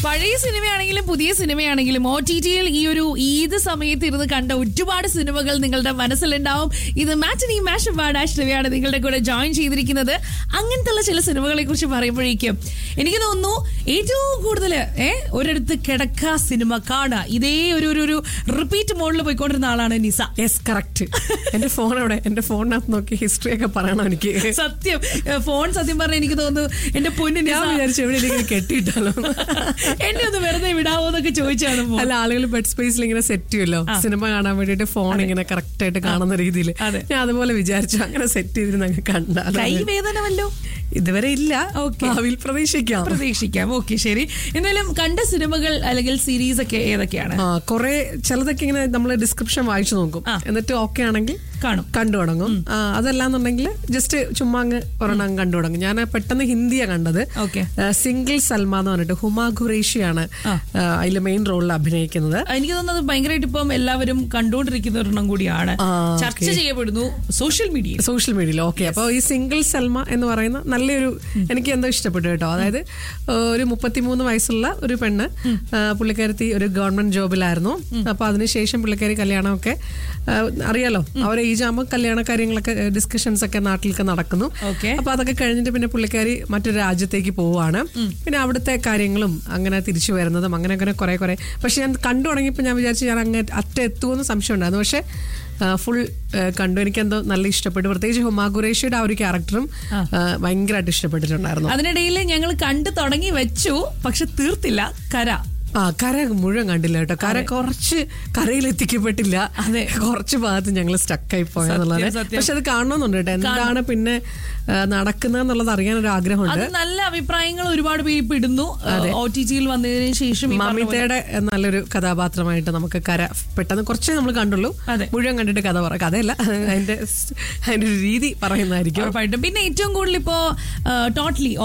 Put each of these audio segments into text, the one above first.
പഴയ സിനിമയാണെങ്കിലും പുതിയ സിനിമയാണെങ്കിലും O T ടിയിൽ ഈ ഒരു ഈദ് സമയത്ത് ഇരുന്ന് കണ്ട ഒരുപാട് സിനിമകൾ നിങ്ങളുടെ മനസ്സിലുണ്ടാവും ഇത് മാറ്റിനി മാഷ് ബാഡാശ്രവയാണ് നിങ്ങളുടെ കൂടെ ജോയിൻ ചെയ്തിരിക്കുന്നത് അങ്ങനത്തെ ചില സിനിമകളെ കുറിച്ച് പറയുമ്പോഴേക്കും എനിക്ക് തോന്നുന്നു ഏറ്റവും കൂടുതൽ ഏ ഒരിടത്ത് കിടക്ക സിനിമ കാണുക ഇതേ ഒരു ഒരു ഒരു റിപ്പീറ്റ് മോഡിൽ പോയിക്കൊണ്ടിരുന്ന ആളാണ് നിസ യെസ് കറക്റ്റ് എന്റെ ഫോൺ അവിടെ എന്റെ ഫോണിനകത്ത് നോക്കി ഹിസ്റ്ററി ഒക്കെ പറയണം എനിക്ക് സത്യം ഏ, ഫോൺ സത്യം പറഞ്ഞ എനിക്ക് തോന്നുന്നു എന്റെ പൊന്നു ഞാൻ നിസ വിചാരിച്ചു എവിടെയെങ്കിലും കെട്ടിയിട്ടാലോ എന്നെ ഒന്ന് വെറുതെ വിടാവോ എന്നൊക്കെ ചോദിച്ചാണ് മോൻ. അല്ല ആളുകൾ ബെഡ് സ്പേസിൽ ഇങ്ങനെ സെറ്റ് ചെയ്യുമല്ലോ സിനിമ കാണാൻ വേണ്ടിട്ട് ഫോൺ ഇങ്ങനെ കറക്റ്റ് ആയിട്ട് കാണുന്ന രീതിയിൽ അതെ. ഞാൻ അതുപോലെ വിചാരിച്ചു അങ്ങനെ സെറ്റ് ചെയ്തിരുന്ന് അങ്ങ് കണ്ടാലോ കൈ വേദന വല്ലോ ഇതുവരെ ഇല്ല Okay. ഭാവിയിൽ പ്രതീക്ഷിക്കാം പ്രതീക്ഷിക്കാം ഓക്കെ ശരി എന്തായാലും കണ്ട സിനിമകൾ അല്ലെങ്കിൽ സീരീസ് ഒക്കെ ഏതൊക്കെയാണ് ആ കുറെ ചിലതൊക്കെ ഇങ്ങനെ നമ്മൾ ഡിസ്ക്രിപ്ഷൻ വായിച്ചു നോക്കും ആ. എന്നിട്ട് ഓക്കെ ആണെങ്കിൽ കാണും കണ്ടു തുടങ്ങും ആ, അതല്ലാന്നുണ്ടെങ്കിൽ ജസ്റ്റ് ചുമ്മാ അങ്ങ് ഒരെണ്ണം അങ്ങ് കണ്ടു തുടങ്ങും ഞാൻ പെട്ടെന്ന് ഹിന്ദിയാ കണ്ടത് ഓക്കെ ആ, സിംഗിൾ സൽമാൻ എന്ന് പറഞ്ഞിട്ട് ഹുമാ ഖുറേഷിയാണ് അതിൽ മെയിൻ റോളിൽ അഭിനയിക്കുന്നത് എനിക്ക് തോന്നുന്നത് ഭയങ്കരമായിട്ട് ഇപ്പം എല്ലാവരും കണ്ടുകൊണ്ടിരിക്കുന്ന ഒരെണ്ണം കൂടിയാണ് ആ, ചർച്ച ചെയ്യപ്പെടുന്നു സോഷ്യൽ മീഡിയ സോഷ്യൽ മീഡിയയിൽ ഓക്കെ അപ്പോൾ ഈ സിംഗിൾ സൽമ എന്ന് പറയുന്ന നല്ലൊരു എനിക്ക് എന്തോ ഇഷ്ടപ്പെട്ടു കേട്ടോ അതായത് ആ, ഒരു മുപ്പത്തിമൂന്ന് വയസ്സുള്ള ഒരു പെണ്ണ് ആ, പുള്ളിക്കാരത്തി ഒരു ഗവൺമെന്റ് ജോബിലായിരുന്നു അപ്പൊ അതിനുശേഷം പുള്ളിക്കാരി കല്യാണമൊക്കെ ആ, അറിയാലോ അവരെ ഏജ് ആകുമ്പോൾ കല്യാണ കാര്യങ്ങളൊക്കെ ഡിസ്കഷൻസ് ഒക്കെ നാട്ടിലൊക്കെ നടക്കുന്നു ഓക്കെ അപ്പൊ അതൊക്കെ കഴിഞ്ഞിട്ട് പിന്നെ പുള്ളിക്കാരി മറ്റൊരു രാജ്യത്തേക്ക് പോവാണ് പിന്നെ അവിടുത്തെ കാര്യങ്ങളും അങ്ങനെ തിരിച്ചു വരുന്നതും അങ്ങനെ അങ്ങനെ കുറെ കുറെ പക്ഷെ ഞാൻ കണ്ടു തുടങ്ങിയപ്പോൾ ഞാൻ വിചാരിച്ചു ഞാൻ അങ്ങ് അറ്റ എത്തുമെന്ന് സംശയം ഉണ്ടായിരുന്നു പക്ഷെ ഫുൾ കണ്ടു എനിക്ക് എന്തോ നല്ല ഇഷ്ടപ്പെട്ടു പ്രത്യേകിച്ച് ഹുമാ ഖുറേഷിയുടെ ആ ഒരു ക്യാരക്ടറും ഭയങ്കരമായിട്ട് ഇഷ്ടപ്പെട്ടിട്ടുണ്ടായിരുന്നു അതിനിടയിൽ ഞങ്ങൾ കണ്ടു തുടങ്ങി വെച്ചു പക്ഷെ തീർത്തില്ല കര ആ കര മുഴുവൻ കണ്ടില്ല കേട്ടോ കര കുറച്ച് കരയിൽ എത്തിക്കപ്പെട്ടില്ല അതെ. കുറച്ച് ഭാഗത്ത് ഞങ്ങൾ സ്റ്റക്കായി പോയെന്നുള്ളത് സത്യം. പക്ഷെ അത് കാണണമെന്നുണ്ട് കേട്ടോ എന്താണ് പിന്നെ നടക്കുന്നതെന്നുള്ളത് അറിയാൻ ഒരു ആഗ്രഹമുണ്ട് അത് നല്ല അഭിപ്രായങ്ങൾ ഒരുപാട് പേര് ഇപ്പൊ ഇടുന്നു ഒ ടി ജിയിൽ വന്നതിന് ശേഷം ഈ പറഞ്ഞ പോലെ- മമിതയുടെ നല്ലൊരു കഥാപാത്രമായിട്ട് നമുക്ക് കര പെട്ടെന്ന് കുറച്ചേ നമ്മൾ കണ്ടുള്ളൂ അതെ. മുഴുവൻ കണ്ടിട്ട് കഥ പറ കഥയല്ല അതിന്റെ സ്- അതിന്റെ ഒരു രീതി പറയുന്നതായിരിക്കും ഉറപ്പായിട്ടും പിന്നെ ഏറ്റവും കൂടുതൽ ഇപ്പോ ടോട്ടലി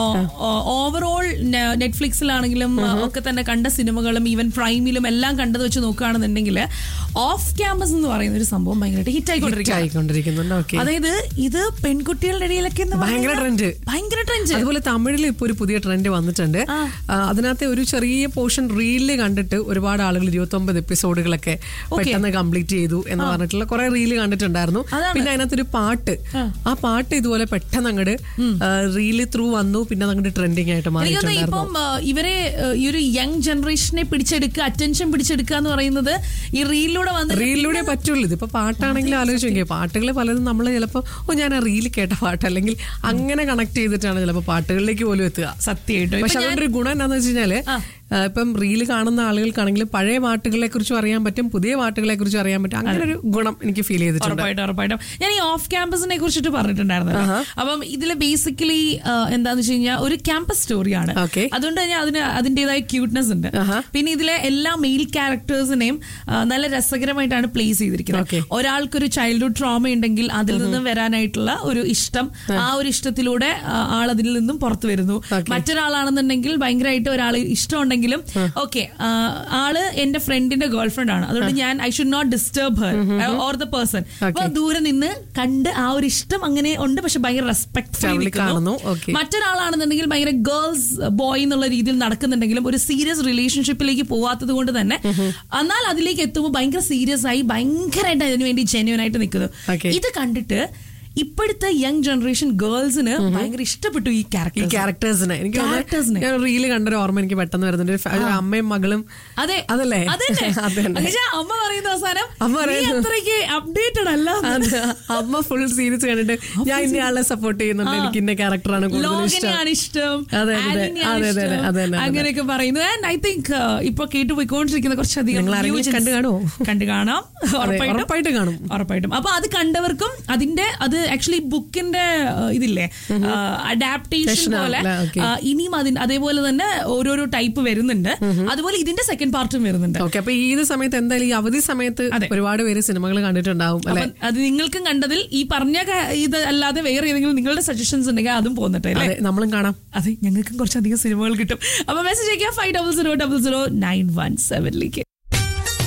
ഓവറോൾ നെറ്റ്ഫ്ലിക്സിലാണെങ്കിലും ഒക്കെ തന്നെ കണ്ട സിനിമകളും ഈവൻ പ്രൈമിലും എല്ലാം കണ്ടത് വെച്ച് നോക്കുകയാണെന്നുണ്ടെങ്കിൽ ഓഫ് ക്യാമ്പസ് എന്ന് പറയുന്ന ഒരു സംഭവം ഭയങ്കരമായിട്ട് ഹിറ്റ് ആയിക്കൊണ്ടിരിക്കുകയാണ് ആയിക്കൊണ്ടിരിക്കുന്നുണ്ട് ഓക്കെ അതായത് ഇത് പെൺകുട്ടികളുടെ ഇടയിലൊക്കെ എന്ന് ഭയങ്കര പറയുന്നത് ട്രെൻഡ് ഭയങ്കര ട്രെൻഡ് അതുപോലെ തമിഴിൽ ഇപ്പൊ ഒരു പുതിയ ട്രെൻഡ് വന്നിട്ടുണ്ട് ആ. ആ, അതിനകത്തെ ഒരു ചെറിയ പോർഷൻ റീലിൽ കണ്ടിട്ട് ഒരുപാട് ആളുകൾ ഇരുപത്തി ഒമ്പത് എപ്പിസോഡുകളൊക്കെ പെട്ടെന്ന് കംപ്ലീറ്റ് ചെയ്തു എന്ന് പറഞ്ഞിട്ടുള്ള കുറെ റീല് കണ്ടിട്ടുണ്ടായിരുന്നു അതാണ്. പിന്നെ അതിനകത്തൊരു പാട്ട് ആ പാട്ട് ഇതുപോലെ പെട്ടെന്ന് അങ്ങോട്ട് റീല് ത്രൂ വന്നു പിന്നെ അങ്ങോട്ട് ട്രെൻഡിങ് ആയിട്ട് എനിക്ക് തോന്നുന്നു മാറിയിട്ടുണ്ടായിരുന്നു ഇപ്പം ആ, ഇവരെ ആ, ഈ ഒരു യങ് ജനറേഷനെ പിടിച്ചെടുക്കുക അറ്റൻഷൻ പിടിച്ചെടുക്കുക എന്ന് പറയുന്നത് ഈ റീലിലൂടെ വന്ന് റീലിലൂടെ പറ്റുള്ളൂ ഇതിപ്പോ പാട്ടാണെങ്കിൽ ആലോചിച്ച് നോക്കിയേ പാട്ടുകൾ പലതും നമ്മൾ ചിലപ്പോൾ ഓ ഞാൻ ആ റീൽ കേട്ട പാട്ട് അല്ലെങ്കിൽ അങ്ങനെ കണക്ട് ചെയ്തിട്ടാണ് ചിലപ്പോൾ പാട്ടുകളിലേക്ക് പോലും എത്തുക സത്യമായിട്ടും പക്ഷെ അതുകൊണ്ട് ഒരു ഗുണം എന്താന്ന് വെച്ച് കഴിഞ്ഞാല് ആ, ഇപ്പം റീല് കാണുന്ന ആളുകൾക്കാണെങ്കിൽ പഴയ പാട്ടുകളെ കുറിച്ചും അറിയാൻ പറ്റും പുതിയ പാട്ടുകളെ കുറിച്ചും അറിയാൻ പറ്റും അങ്ങനെ ഒരു ഗുണം എനിക്ക് ഫീൽ ചെയ്തിട്ടുണ്ട് ഉറപ്പായിട്ടും ഉറപ്പായിട്ടും ഞാൻ ഈ ഓഫ് ക്യാമ്പസിനെ കുറിച്ചിട്ട് പറഞ്ഞിട്ടുണ്ടായിരുന്നു അപ്പം ഇതില് ബേസിക്കലി എന്താന്ന് വെച്ച് കഴിഞ്ഞാൽ ഒരു ക്യാമ്പസ് സ്റ്റോറിയാണ് Okay. അതുകൊണ്ട് തന്നെ അതിന് അതിന്റേതായ ക്യൂട്ട്നെസ് ഉണ്ട് ആഹാ. പിന്നെ ഇതിലെ എല്ലാ മെയിൽ ക്യാരക്ടേഴ്സിനെയും നല്ല രസകരമായിട്ട് പ്ലേസ് ചെയ്തിരിക്കുന്നത് Okay. ഒരാൾക്കൊരു ചൈൽഡ്ഹുഡ് ട്രോമ ഉണ്ടെങ്കിൽ അതിൽ നിന്നും വരാനായിട്ടുള്ള ഒരു ഇഷ്ടം ആ ഒരു ഇഷ്ടത്തിലൂടെ ആ, ആൾ അതിൽ നിന്നും പുറത്തു വരുന്നു Okay. മറ്റൊരാളാണെന്നുണ്ടെങ്കിൽ ഭയങ്കരമായിട്ട് ഒരാൾ ഇഷ്ടമുണ്ടെങ്കിലും ഓക്കെ ആള് എന്റെ ഫ്രണ്ടിന്റെ ഗേൾ ഫ്രണ്ട് ആണ് അതുകൊണ്ട് ഞാൻ I should not disturb her or the person അപ്പൊ ദൂരെ നിന്ന് കണ്ട് ആ ഒരു ഇഷ്ടം അങ്ങനെ ഉണ്ട് പക്ഷെ ഭയങ്കര റെസ്പെക്ട്ഫുള്ളി Family കാണുന്നു. Okay. മറ്റൊരാളാണെന്നുണ്ടെങ്കിൽ ഭയങ്കര ഗേൾസ് ബോയ് എന്നുള്ള രീതിയിൽ നടക്കുന്നുണ്ടെങ്കിലും ഒരു സീരിയസ് റിലേഷൻഷിപ്പിലേക്ക് പോവാത്തത് കൊണ്ട് തന്നെ എന്നാൽ അതിലേക്ക് എത്തുമ്പോൾ ഭയങ്കര സീരിയസ് ആയി ഭയങ്കരമായിട്ട് അതിനു വേണ്ടി ജെന്യൂൻ ആയിട്ട് നിൽക്കുന്നു Okay. ഇത് കണ്ടിട്ട് ഇപ്പോഴത്തെ യങ് ജനറേഷൻ ഗേൾസിന് ഭയങ്കര ഇഷ്ടപ്പെട്ടു ഈ ഈ ക്യാരക്ടർ ക്യാരക്ടേഴ്സിനെ എനിക്ക് Characters നെ. തോന്നുന്നു ഞാൻ റീല് കണ്ടൊരു ഓർമ്മ എനിക്ക് പെട്ടെന്ന് വരുന്നുണ്ട് ഒരു ഫ- ഒരു അമ്മയും മകളും അതെ അതല്ലേ അതന്നെ. അതന്നെ എന്നുവെച്ചാ അമ്മ പറയുന്ന അവസാനം അമ്മ നീ പറയുന്നു. അത്രയ്ക്ക് അപ്ഡേറ്റഡ് അല്ല അത് അമ്മ ഫുൾ സീരീസ് കണ്ടിട്ട് ഞാൻ ഇന്ന ആളെ സപ്പോർട്ട് ചെയ്യുന്നുണ്ട് എനിക്ക് ഇന്ന ക്യാരക്ടറാണ് കൂടുതൽ ഇഷ്ടം ലോകനെയാണ് ഇഷ്ടം അതെ, അതെ, ആലിനെയാണ് അതെ, അതെ, ഇഷ്ടം. അതെ, അതെ, അതെ. അങ്ങനെയൊക്കെ പറയുന്നു ആൻഡ് ഐ തിങ്ക് ഇപ്പൊ കേട്ടു പോയിക്കൊണ്ടിരിക്കുന്ന കുറച്ചധികം നിങ്ങൾ ആരെങ്കിലും new gens കണ്ടു കാണുമോ? കണ്ടു കാണാം ഉറപ്പായിട്ടും ഉറപ്പായിട്ട് കാണും. ഉറപ്പായിട്ടും അപ്പൊ അത് കണ്ടവർക്കും അതിന്റെ അത് ആക്ച്വലി ബുക്കിന്റെ ഇതില്ലേ അഡാപ്റ്റേഷൻ Version പോലെ ആണല്ലേ? Okay. ആ, ഇനിയും അതിന് അതേപോലെ തന്നെ ഓരോരോ ടൈപ്പ് വരുന്നുണ്ട് അതുപോലെ ഇതിന്റെ സെക്കൻഡ് പാർട്ടും വരുന്നുണ്ട് ഓക്കെ അപ്പൊ ഈ ഇത് സമയത്ത് എന്തായാലും ഈ അവധി സമയത്ത് അതെ. ഒരുപാട് പേര് സിനിമകൾ കണ്ടിട്ടുണ്ടാവും അല്ലെ അപ്പം അത് നിങ്ങൾക്കും കണ്ടതിൽ ഈ പറഞ്ഞ ക- ഇത് അല്ലാതെ വേറെ ഏതെങ്കിലും നിങ്ങളുടെ സജഷൻസ് ഉണ്ടെങ്കിൽ അതും പോന്നിട്ടെ അല്ലേ അതെ നമ്മളും കാണാം അതെ ഞങ്ങൾക്കും കുറച്ചധികം സിനിമകൾ കിട്ടും അപ്പൊ മെസ്സേജ് അയക്കാം five double zero double zero nine one സെവനിലേക്ക്